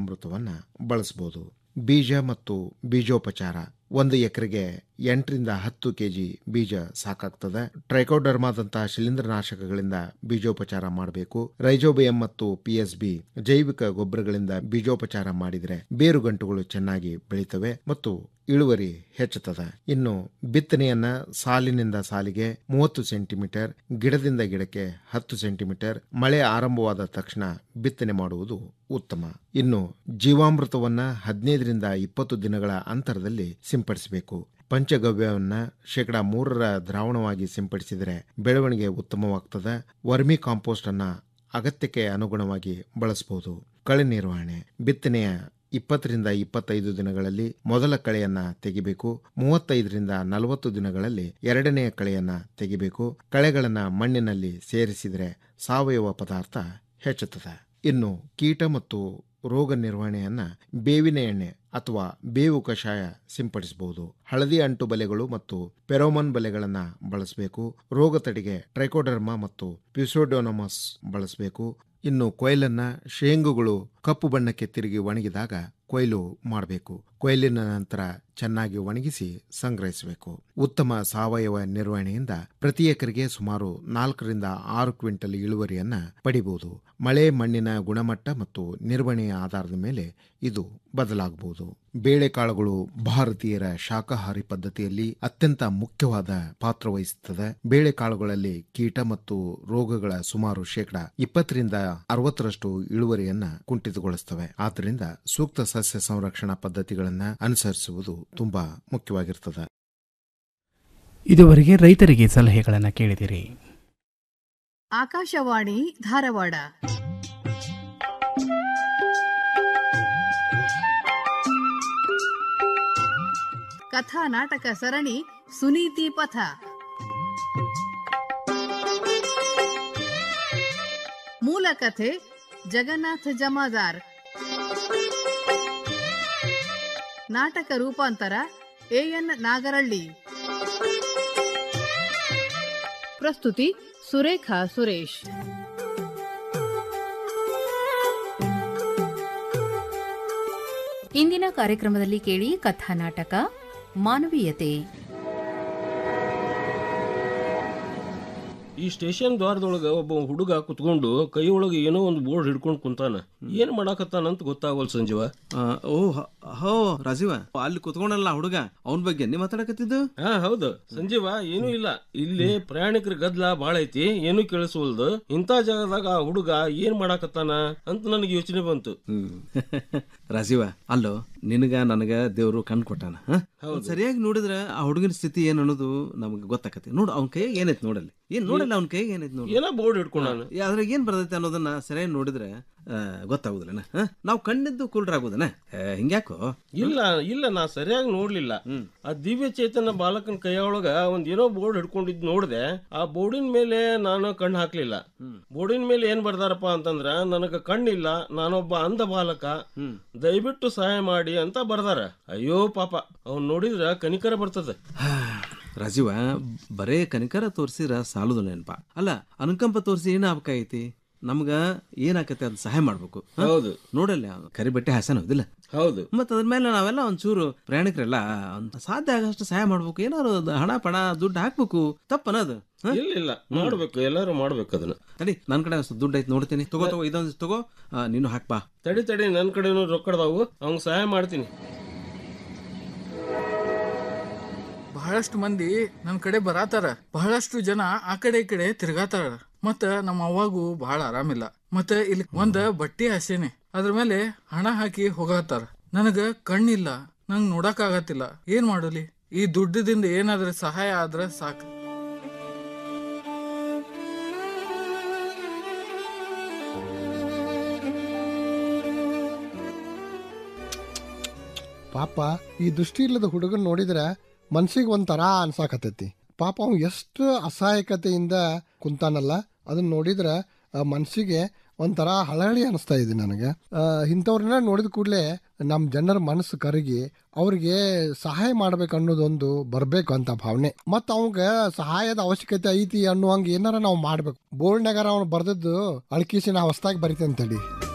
ಜೀವಾಮೃತವನ್ನ ಬಳಸಬಹುದು ಬೀಜ ಮತ್ತು ಬೀಜೋಪಚಾರ ಒಂದು ಎಕರೆಗೆ ಎಂಟರಿಂದ ಹತ್ತು ಕೆಜಿ ಬೀಜ ಸಾಕಾಗ್ತದೆ ಟ್ರೈಕೋಡರ್ಮಾದಂತಹ ಶಿಲೀಂಧ್ರನಾಶಕಗಳಿಂದ ಬೀಜೋಪಚಾರ ಮಾಡಬೇಕು ರೈಜೋಬಿಯಂ ಮತ್ತು ಪಿಎಸ್ಬಿ ಜೈವಿಕ ಗೊಬ್ಬರಗಳಿಂದ ಬೀಜೋಪಚಾರ ಮಾಡಿದರೆ ಬೇರುಗಂಟುಗಳು ಚೆನ್ನಾಗಿ ಬೆಳೀತವೆ ಮತ್ತು ಇಳುವರಿ ಹೆಚ್ಚುತ್ತದೆ ಇನ್ನು ಬಿತ್ತನೆಯನ್ನ ಸಾಲಿನಿಂದ ಸಾಲಿಗೆ ಮೂವತ್ತು ಸೆಂಟಿಮೀಟರ್ ಗಿಡದಿಂದ ಗಿಡಕ್ಕೆ ಹತ್ತು ಸೆಂಟಿಮೀಟರ್ ಮಳೆ ಆರಂಭವಾದ ತಕ್ಷಣ ಬಿತ್ತನೆ ಮಾಡುವುದು ಉತ್ತಮ ಇನ್ನು ಜೀವಾಮೃತವನ್ನ ಹದಿನೈದರಿಂದ ಇಪ್ಪತ್ತು ದಿನಗಳ ಅಂತರದಲ್ಲಿ ಸಿಂಪಡಿಸಬೇಕು ಪಂಚಗವ್ಯವನ್ನ ಶೇಕಡ ಮೂರರ ದ್ರಾವಣವಾಗಿ ಸಿಂಪಡಿಸಿದರೆ ಬೆಳವಣಿಗೆ ಉತ್ತಮವಾಗ್ತದೆ ವರ್ಮಿ ಕಾಂಪೋಸ್ಟ್ ಅನ್ನ ಅಗತ್ಯಕ್ಕೆ ಅನುಗುಣವಾಗಿ ಬಳಸಬಹುದು ಕಳೆ ನಿರ್ವಹಣೆ ಬಿತ್ತನೆಯ ಇಪ್ಪತ್ತರಿಂದ ಇಪ್ಪತ್ತೈದು ದಿನಗಳಲ್ಲಿ ಮೊದಲ ಕಳೆಯನ್ನ ತೆಗಿಬೇಕು ಮೂವತ್ತೈದರಿಂದ ನಲವತ್ತು ದಿನಗಳಲ್ಲಿ ಎರಡನೆಯ ಕಳೆಯನ್ನ ತೆಗಿಬೇಕು ಕಳೆಗಳನ್ನ ಮಣ್ಣಿನಲ್ಲಿ ಸೇರಿಸಿದರೆ ಸಾವಯವ ಪದಾರ್ಥ ಹೆಚ್ಚುತ್ತದೆ ಇನ್ನು ಕೀಟ ಮತ್ತು ರೋಗ ನಿರ್ವಹಣೆಯನ್ನ ಬೇವಿನ ಎಣ್ಣೆ ಅಥವಾ ಬೇವು ಕಷಾಯ ಸಿಂಪಡಿಸಬಹುದು ಹಳದಿ ಅಂಟು ಬಲೆಗಳು ಮತ್ತು ಪೆರೋಮನ್ ಬಲೆಗಳನ್ನ ಬಳಸಬೇಕು ರೋಗ ತಡೆಗೆ ಟ್ರೈಕೋಡರ್ಮಾ ಮತ್ತು ಪ್ಯೂಸೋಡೋನಮಸ್ ಬಳಸಬೇಕು ಇನ್ನು ಕೊಯ್ಲನ್ನ ಶೇಂಗುಗಳು ಕಪ್ಪು ಬಣ್ಣಕ್ಕೆ ತಿರುಗಿ ಒಣಗಿದಾಗ ಕೊಯ್ಲು ಮಾಡಬೇಕು ಕೊಯ್ಲಿನ ನಂತರ ಚೆನ್ನಾಗಿ ಒಣಗಿಸಿ ಸಂಗ್ರಹಿಸಬೇಕು ಉತ್ತಮ ಸಾವಯವ ನಿರ್ವಹಣೆಯಿಂದ ಪ್ರತಿ ಎಕರೆಗೆ ಸುಮಾರು ನಾಲ್ಕರಿಂದ ಆರು ಕ್ವಿಂಟಲ್ ಇಳುವರಿಯನ್ನ ಪಡಿಬಹುದು ಮಳೆ ಮಣ್ಣಿನ ಗುಣಮಟ್ಟ ಮತ್ತು ನಿರ್ವಹಣೆಯ ಆಧಾರದ ಮೇಲೆ ಇದು ಬದಲಾಗಬಹುದು ಬೇಳೆಕಾಳುಗಳು ಭಾರತೀಯರ ಶಾಕಾಹಾರಿ ಪದ್ಧತಿಯಲ್ಲಿ ಅತ್ಯಂತ ಮುಖ್ಯವಾದ ಪಾತ್ರ ವಹಿಸುತ್ತದೆ ಬೇಳೆಕಾಳುಗಳಲ್ಲಿ ಕೀಟ ಮತ್ತು ರೋಗಗಳ ಸುಮಾರು ಶೇಕಡ ಇಪ್ಪತ್ತರಿಂದ ಅರವತ್ತರಷ್ಟು ಇಳುವರಿಯನ್ನ ಕುಂಠಿತಗೊಳಿಸುತ್ತವೆ ಆದ್ದರಿಂದ ಸೂಕ್ತ ಸಸ್ಯ ಸಂರಕ್ಷಣಾ ಪದ್ಧತಿಗಳನ್ನ ಅನುಸರಿಸುವುದು ತುಂಬಾ ಮುಖ್ಯವಾಗಿರ್ತದೆ ಇದುವರೆಗೆ ರೈತರಿಗೆ ಸಲಹೆಗಳನ್ನು ಕೇಳಿದಿರಿ ಆಕಾಶವಾಣಿ ಧಾರವಾಡ ಕಥಾ ನಾಟಕ ಸರಣಿ ಸುನೀತಿ ಪಥ ಮೂಲ ಕಥೆ ಜಗನ್ನಾಥ ಜಮಾದಾರ್ ನಾಟಕ ರೂಪಾಂತರ ಎಎನ್ ನಾಗರಳ್ಳಿ ಪ್ರಸ್ತುತಿ ಸುರೇಖಾ ಸುರೇಶ್ ಇಂದಿನ ಕಾರ್ಯಕ್ರಮದಲ್ಲಿ ಕೇಳಿ ಕಥಾ ನಾಟಕ ಮಾನವೀಯತೆ ಈ ಸ್ಟೇಷನ್ ದ್ವಾರದೊಳಗ ಒಬ್ಬ ಹುಡುಗ ಕುತ್ಕೊಂಡು ಕೈ ಒಳಗೆ ಏನೋ ಒಂದು ಬೋರ್ಡ್ ಹಿಡ್ಕೊಂಡು ಕುಂತಾನ ಏನ್ ಮಾಡಾಕತ್ತಾನ ಅಂತ ಗೊತ್ತಾಗವಲ್ ಸಂಜೀವ ಆ, ಓ ಹ- ಹೋ ರಾಜೀವ ಅಲ್ಲಿ ಕುತ್ಕೊಂಡಲ್ಲ ಹುಡುಗ ಅವನ ಬಗ್ಗೆ ನೀ ಮಾತಾಡಕತ್ತಿದ್ದು ಹಾ ಹೌದು ಸಂಜೀವ ಏನೂ ಇಲ್ಲ ಇಲ್ಲಿ ಪ್ರಯಾಣಿಕರ ಗದ್ಲ ಬಾಳ ಐತಿ ಏನೂ ಕೇಳಿಸವಲ್ದು ಇಂಥ ಜಾಗದಾಗ ಆ ಹುಡುಗ ಏನ್ ಮಾಡಾಕತ್ತಾನ ಅಂತ ನನಗೆ ಯೋಚನೆ ಬಂತು ರಾಜೀವ ಅಲ್ಲೋ ನಿನಗ ನನಗ ದೇವ್ರು ಕಣ್ ಕೊಟ್ಟಾನ ಹ? ಹೌದು. ಸರಿಯಾಗಿ ನೋಡಿದ್ರ ಆ ಹುಡುಗನ ಸ್ಥಿತಿ ಏನ್ ಅನ್ನೋದು ನಮ್ಗೆ ಗೊತ್ತಾಕತಿ ನೋಡು ಅವ್ನ ಕೈಯಾಗ ಏನೈತಿ ನೋಡಲ್ಲಿ ಏನ್ ನೋಡಲ್ಲ ಅವ್ನ ಕೈಯಾಗ ಏನೈತಿ ನೋಡು ಏನೋ ಬೋರ್ಡ್ ಹಿಡ್ಕೊಂಡಾನ ಯಾ, ಅದ್ರಾಗ ಏನ್ ಬರ್ತೈತಿ ಅನ್ನೋದನ್ನ ಸರಿಯಾಗಿ ನೋಡಿದ್ರೆ ಆ, ಗೊತ್ತಾಗುದಿಲ್ಲನ ಹ? ನಾವು ಕಣ್ಣಿದ್ದು ಕುಲ್ರಾಗುದನ ಹಿಂಗ್ಯಾಕೋ ಇಲ್ಲ ಇಲ್ಲ ನಾ ಸರಿಯಾಗಿ ನೋಡ್ಲಿಲ್ಲ ಆ ದಿವ್ಯ ಚೇತನ ಬಾಲಕನ ಕೈಯೊಳಗ ಒಂದ್ ಏನೋ ಬೋರ್ಡ್ ಹಿಡ್ಕೊಂಡಿದ್ ನೋಡ್ದೆ ಆ ಬೋರ್ಡಿನ ಮೇಲೆ ನಾನು ಕಣ್ಣು ಹಾಕ್ಲಿಲ್ಲ ಬೋರ್ಡಿನ ಮೇಲೆ ಏನ್ ಬರ್ದಾರಪ್ಪ ಅಂತಂದ್ರ ನನಗ ಕಣ್ಣಿಲ್ಲ ನಾನೊಬ್ಬ ಅಂಧ ಬಾಲಕ ದಯವಿಟ್ಟು ಸಹಾಯ ಮಾಡಿ ಅಂತ ಬರ್ದಾರ ಅಯ್ಯೋ ಪಾಪ ಅವ್ನ್ ನೋಡಿದ್ರ ಕನಿಕರ ಬರ್ತದ ರಾಜೀವ ಬರೇ ಕನಿಕರ ತೋರಿಸಿದ್ರ ಸಾಲುದು ನೆನಪ ಅಲ್ಲ ಅನುಕಂಪ ತೋರಿಸಿ ಏನ್ ಆಗ್ಬೇಕಾಗೈತಿ ನಮ್ಗ ಏನಾಕತಿ ಅದ್ ಸಹಾಯ ಮಾಡ್ಬೇಕು ಹ? ಹೌದು ನೋಡಲ್ಲ ಕರಿ ಬಟ್ಟೆ ಹಾಸನ ಹೌದಿಲ್ಲ ಹೌದು ಮತ್ತ ಅದ್ರ ಮೇಲೆ ನಾವೆಲ್ಲ ಒಂಚೂರು ಪ್ರಯಾಣಿಕರೆಲ್ಲ ಒಂದ್ ಸಾಧ್ಯ ಆಗಷ್ಟು ಸಹಾಯ ಮಾಡ್ಬೇಕು ಏನಾರು ಒಂದ್ ಹಣ ಪಣ ದುಡ್ಡು ಹಾಕ್ಬೇಕು ತಪ್ಪನದು ಇಲ್ಲ ಇಲ್ಲ ಮಾಡ್ಬೇಕು ಎಲ್ಲಾರು ಮಾಡ್ಬೇಕು ಅದನ್ನ ತಡಿ ನನ್ ಕಡೆ ಒಂದ್ ದುಡ್ಡು ಐತಿ ನೋಡ್ತೀನಿ ತಗೋ ತಗೋ ಇದೊಂದು ತಗೋ ಆ, ನೀನು ಹಾಕ್ಬಾ ತಡಿ ತಡಿ ನನ್ ಕಡೆನೂ ರೊಕ್ಕಡದಾವು ಅವ್ನ್ ಸಹಾಯ ಮಾಡ್ತೀನಿ ಬಹಳಷ್ಟು ಮಂದಿ ನನ್ನ ಕಡೆ ಬರಾತಾರ ಬಹಳಷ್ಟು ಜನ ಆ ಕಡೆ ಈ ಕಡೆ ತಿರ್ಗಾತಾರ ಮತ್ತ ನಮ್ಮ ಅವ್ವಾಗೂ ಬಹಳ ಆರಾಮಿಲ್ಲ ಮತ್ತ ಇಲ್ಲಿ ಒಂದ ಬಟ್ಟಿ ಹಸೇನೆ ಅದ್ರ ಮೇಲೆ ಹಣ ಹಾಕಿ ಹೋಗಾತಾರ ನನಗ ಕಣ್ಣಿಲ್ಲ ನಂಗ್ ನೋಡಕ್ ಆಗತ್ತಿಲ್ಲ ಏನ್ ಮಾಡಲಿ ಈ ದುಡ್ಡದಿಂದ ಏನಾದ್ರೆ ಸಹಾಯ ಆದ್ರ ಸಾಕು ಪಾಪ ಈ ದೃಷ್ಟಿ ಇಲ್ಲದ ಹುಡುಗನ್ ನೋಡಿದ್ರೆ ಮನ್ಸಿಗೆ ಒಂಥರ ಅನ್ಸಾಕತ್ತೈತಿ ಪಾಪ ಅವ್ ಎಷ್ಟು ಅಸಹಾಯಕತೆಯಿಂದ ಕುಂತಾನಲ್ಲ ಅದನ್ನ ನೋಡಿದ್ರೆ ಮನಸ್ಸಿಗೆ ಒಂಥರ ಹಳಹಳಿ ಅನಿಸ್ತಾ ಇದೆ ನನಗೆ ಆ, ಇಂಥವ್ರನ್ನ ನೋಡಿದ ಕೂಡಲೇ ನಮ್ಮ ಜನರ ಮನಸ್ಸು ಕರಗಿ ಅವ್ರಿಗೆ ಸಹಾಯ ಮಾಡ್ಬೇಕು ಅನ್ನೋದೊಂದು ಬರಬೇಕು ಅಂತ ಭಾವನೆ ಮತ್ತು ಅವಂಗ ಸಹಾಯದ ಅವಶ್ಯಕತೆ ಐತಿ ಅನ್ನುವಂಗೆ ಏನಾರ ನಾವು ಮಾಡ್ಬೇಕು ಬೋರ್ಡ್ನಾಗಾರ ಅವ್ನು ಬರ್ದದ್ದು ಅಳ್ಕಿಸಿ ನಾ ಹೊಸ್ದಾಗಿ ಬರಿತೇನೆ ತಡಿ